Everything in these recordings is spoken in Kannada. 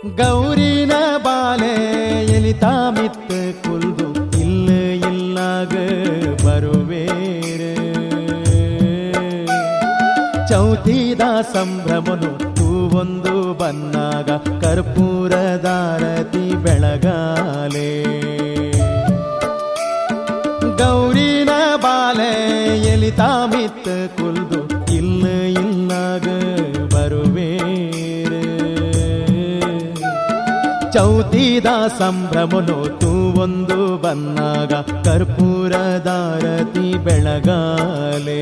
ಗೌರಿನ ಬಾಲೆ ಎಲಿತಾ ಮಿತ್ತು ಕುಲ್ದು ಇಲ್ಲ ಇಲ್ಲಾಗ ಬರುವೇರೆ ಚೌತಿದ ಸಂಭ್ರಮನು ಹೂವೊಂದು ಬನ್ನಾಗ ಕರ್ಪೂರದಾರತಿ ಬೆಳಗಾಲೆ ಗೌರಿನ ಬಾಲೆ ಎಲಿತಾ ಮಿತ್ತು ಕುಲ್ದು ಇಲ್ಲ ಇಲ್ಲಾಗ ಬರುವೇರೆ ಚೌತಿದ ಸಂಭ್ರಮನು ಒಂದು ಬನ್ನಾಗ ಕರ್ಪೂರದಾರತಿ ಬೆಳಗಾಲೆ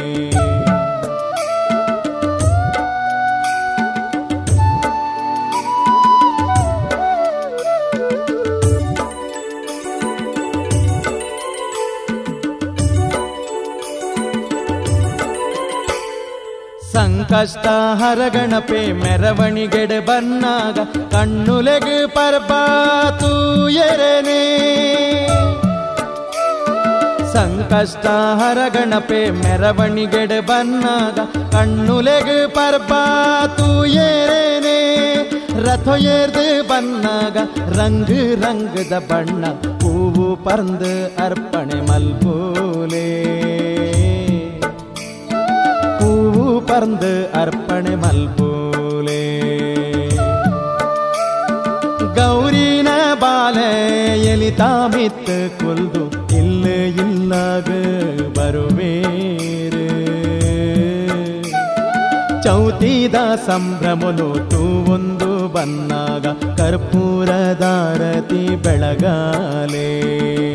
ಸಂಕಷ್ಟ ಹರಗಣಪೆ ಮೆರವಣಿಗೆಡೆ ಬನ್ನಾಗ ಕಣ್ಣುಲೆಗೆ ಪರ್ಬಾತು ಎರೆನೆ ಸಂಕಷ್ಟ ಹರಗಣಪೆ ಮೆರವಣಿಗೆಡೆ ಬನ್ನಾಗ ಕಣ್ಣುಲೆಗೆ ಪರ್ಬಾತು ಎರೆನೆ ರಥ ಏರ್ದು ಬನ್ನಾಗ ರಂಗ್ ರಂಗದ ಬಣ್ಣ ಹೂವು ಪರ್ದು ಅರ್ಪಣೆ ಮಲ್ಪೋಲೆ ಹೂವು ಪರ್ದು ಅರ್ಪಣೆ ಮಲ್ಪೋಲೆ ಗೌರಿನ ಬಾಲೆ ಎಲಿತಾ ಮಿತ್ತು ಕುಲ್ದು ಇಲ್ಲ ಇಲ್ಲಾಗ ಬರುವೇರು ಚೌತಿದ ಸಂಭ್ರಮನು ಒಂದು ಬನ್ನಾಗ ಕರ್ಪೂರದಾರತಿ ಬೆಳಗಾಲೆ